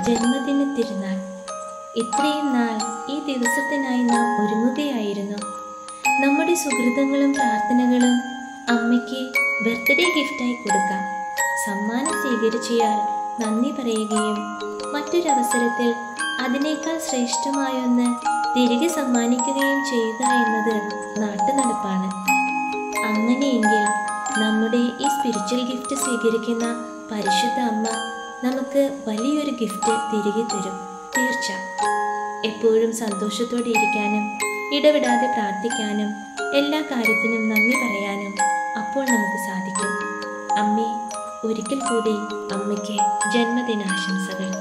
ജന്മദിന തിരുനാൾ ഇത്രയും നാൾ ഈ ദിവസത്തിനായി നാം ഒരുങ്ങുകയായിരുന്നു നമ്മുടെ സുഹൃതങ്ങളും പ്രാർത്ഥനകളും അമ്മയ്ക്ക് ബർത്ത്ഡേ ഗിഫ്റ്റായി കൊടുക്കാം സമ്മാനം സ്വീകരിച്ചയാൾ നന്ദി പറയുകയും മറ്റൊരവസരത്തിൽ അതിനേക്കാൾ ശ്രേഷ്ഠമായൊന്ന് തിരികെ സമ്മാനിക്കുകയും ചെയ്യുക എന്നത് നാട്ടുനടപ്പാണ് അങ്ങനെയെങ്കിൽ നമ്മുടെ ഈ സ്പിരിച്വൽ ഗിഫ്റ്റ് സ്വീകരിക്കുന്ന പരിശുദ്ധ അമ്മ നമുക്ക് വലിയൊരു ഗിഫ്റ്റ് തിരികെ തരും തീർച്ച എപ്പോഴും സന്തോഷത്തോടെ ഇരിക്കാനും ഇടവിടാതെ പ്രാർത്ഥിക്കാനും എല്ലാ കാര്യത്തിനും നന്ദി പറയാനും അപ്പോൾ നമുക്ക് സാധിക്കും അമ്മേ ഒരിക്കൽ കൂടി അമ്മയ്ക്ക് ജന്മദിനാശംസകൾ